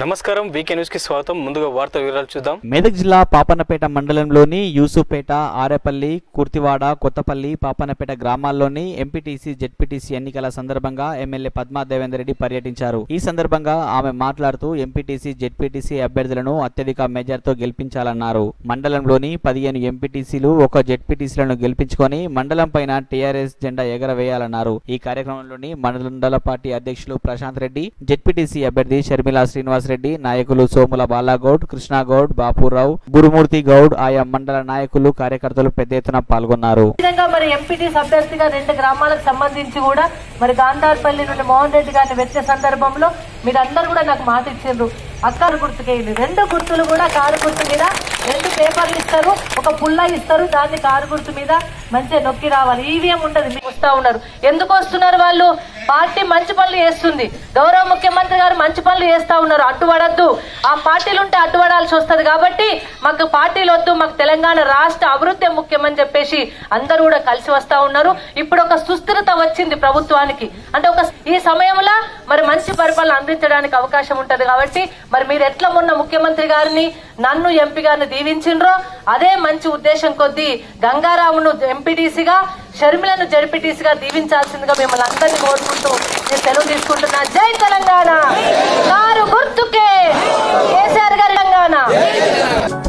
నమస్కారం వీకే న్యూస్ కి స్వాగతం ముందుగా వార్త వివరాలు చూద్దాం మెదక్ జిల్లా పాపన్నపేట మండలంలోని యూసుపేట ఆరేపల్లి కుర్తివాడ కొత్తపల్లి పాపన్నపేట గ్రామాల్లోని ఎంపీటీసీ జెడ్పీటీసీ ఎన్నికల సందర్భంగా ఎమ్మెల్యే పద్మా దేవేందర్ రెడ్డి పర్యటించారు ఈ సందర్భంగా ఆమె మాట్లాడుతూ ఎంపీటీసీ జెడ్పీటీసీ అభ్యర్థులను అత్యధిక మెజార్తో గెలిపించాలన్నారు మండలంలోని పదిహేను ఎంపీటీసీలు ఒక జెడ్పీటీసీలను గెలిపించుకొని మండలం పైన టీఆర్ఎస్ జెండా ఎగరవేయాలన్నారు ఈ కార్యక్రమంలోని మండల పార్టీ అధ్యక్షులు ప్రశాంత్ రెడ్డి జెడ్పీటీసీ అభ్యర్థి షర్మిలా శ్రీనివాస్ రెడ్డి నాయకులు సోముల బాలాగౌడ్ కృష్ణాగౌడ్ బాపురావు గురుమూర్తి గౌడ్ ఆయా మండల నాయకులు కార్యకర్తలు పెద్ద ఎత్తున పాల్గొన్నారు విధంగా మరి ఎంపీటీ అభ్యర్థిగా రెండు గ్రామాలకు సంబంధించి కూడా మరి గాంధార్పల్లి నుండి మోహన్ రెడ్డి గారిని వచ్చే సందర్భంలో మీరందరూ కూడా నాకు మాట ఇచ్చిండ్రు అక్కలు గుర్తుకేయండి రెండు గుర్తులు కూడా కారు గుర్తు మీద రెండు పేపర్లు ఇస్తారు ఒక పుల్ల ఇస్తారు దాన్ని కారు గుర్తు మీద మంచిగా నొక్కి రావాలి ఈవీఎం ఉండదు మీకు వస్తా ఉన్నారు ఎందుకు వస్తున్నారు వాళ్ళు పార్టీ మంచి పనులు చేస్తుంది గౌరవ ముఖ్యమంత్రి గారు మంచి పనులు చేస్తా ఉన్నారు అడ్డుపడద్దు ఆ పార్టీలు ఉంటే అడ్డుపడాల్సి వస్తుంది కాబట్టి మాకు పార్టీలు వద్దు మాకు తెలంగాణ రాష్ట్ర అభివృద్ధి ముఖ్యమని చెప్పేసి అందరూ కూడా కలిసి వస్తా ఉన్నారు ఇప్పుడు ఒక సుస్థిరత వచ్చింది ప్రభుత్వానికి అంటే ఒక ఈ సమయంలో మరి మంచి పరిపాలన అందించడానికి అవకాశం ఉంటది కాబట్టి మరి మీరు ఎట్లా మొన్న ముఖ్యమంత్రి గారిని నన్ను ఎంపీ గారిని దీవించిండ్రో అదే మంచి ఉద్దేశం కొద్దీ గంగారామును ఎంపీటీసీగా షర్మిలను జడ్పీటీసీగా దీవించాల్సిందిగా మిమ్మల్ని అందరినీ కోరుకుంటూ నేను సెలవు తీసుకుంటున్నా జై తెలంగాణ కారు గుర్తుకే కేసీఆర్ గారి తెలంగాణ